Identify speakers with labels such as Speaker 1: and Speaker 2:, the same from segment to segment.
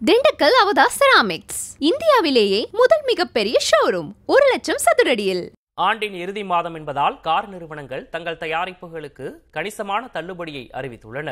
Speaker 1: திண்டுக்கல் அவதா செராமிக்ஸ் இந்தியாவிலேயே முதல் மிகப்பெரிய ஷோரூம் ஒரு லட்சம் சதுரடியில்
Speaker 2: ஆண்டின் இறுதி மாதம் என்பதால் கார் நிறுவனங்கள் தங்கள் தயாரிப்புகளுக்கு கணிசமான தள்ளுபடியை அறிவித்துள்ளன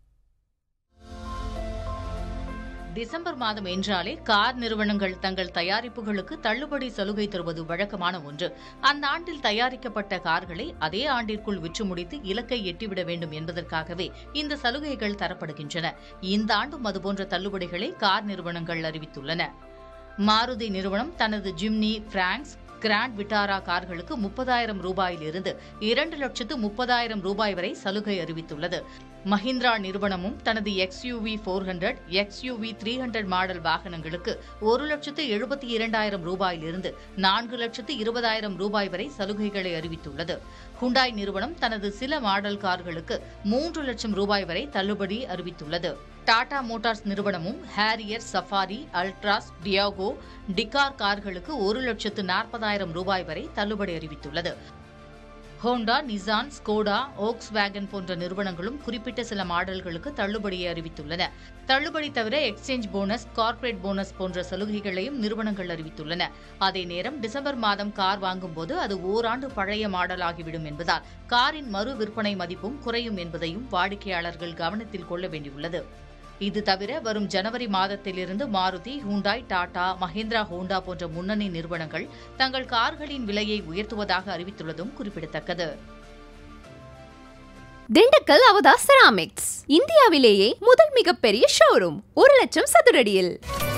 Speaker 3: டிசம்பர் மாதம் என்றாலே கார் நிறுவனங்கள் தங்கள் தயாரிப்புகளுக்கு தள்ளுபடி சலுகை தருவது வழக்கமான ஒன்று அந்த ஆண்டில் தயாரிக்கப்பட்ட கார்களை அதே ஆண்டிற்குள் விற்று முடித்து இலக்கை எட்டிவிட வேண்டும் என்பதற்காகவே இந்த சலுகைகள் தரப்படுகின்றன இந்த ஆண்டும் அதுபோன்ற தள்ளுபடிகளை கார் நிறுவனங்கள் அறிவித்துள்ளன மாருதி நிறுவனம் தனது ஜிம்னி பிராங்க்ஸ் கிராண்ட் விட்டாரா கார்களுக்கு முப்பதாயிரம் ரூபாயிலிருந்து இரண்டு லட்சத்து முப்பதாயிரம் ரூபாய் வரை சலுகை அறிவித்துள்ளது மஹிந்திரா நிறுவனமும் தனது XUV four hundred XUV three hundred model வாகனங்களுக்கு ஒரு லட்சத்து எழுபத்தி இரண்டாயிரம் ரூபாயிலிருந்து நான்கு லட்சத்து இருபதாயிரம் ரூபாய் வரை சலுகைகளை அறிவித்துள்ளது ஹுண்டாய் நிறுவனம் தனது சில மாடல் கார்களுக்கு மூன்று லட்சம் ரூபாய் வரை தள்ளுபடி அறிவித்துள்ளது டாடா மோட்டார்ஸ் நிறுவனமும் Harrier Safari Altroz Tiago Tigor கார்களுக்கு ஒரு லட்சத்து நாற்பதாயிரம் ரூபாய் வரை தள்ளுபடி அறிவித்துள்ளது Honda Nissan Skoda Volkswagen போன்ற நிறுவனங்களும் குறிப்பிட்ட சில மாடல்களுக்கு தள்ளுபடியை அறிவித்துள்ளன தள்ளுபடி தவிர எக்ஸ்சேஞ்ச் போனஸ் கார்ப்பரேட் போனஸ் போன்ற சலுகைகளையும் நிறுவனங்கள் அறிவித்துள்ளன அதே நேரம் டிசம்பர் மாதம் கார் வாங்கும்போது அது ஓராண்டு பழைய மாடல் ஆகிவிடும் என்பதால் காரின் மறு விற்பனை மதிப்பும் குறையும் என்பதையும் வாடிக்கையாளர்கள் கவனத்தில் கொள்ள வேண்டியுள்ளது இது தவிர வரும் ஜனவரி மாதத்திலிருந்து மாருதி ஹூண்டாய் டாடா மஹிந்திரா ஹோண்டா போன்ற முன்னணி நிறுவனங்கள் தங்கள் கார்களின் விலையை உயர்த்துவதாக அறிவித்துள்ளதும் குறிப்பிடத்தக்கது
Speaker 1: திண்டுக்கல் அவதா செராமிக்ஸ் இந்தியாவிலேயே முதல் மிகப்பெரிய ஷோரூம் ஒரு லட்சம் சதுரடியில்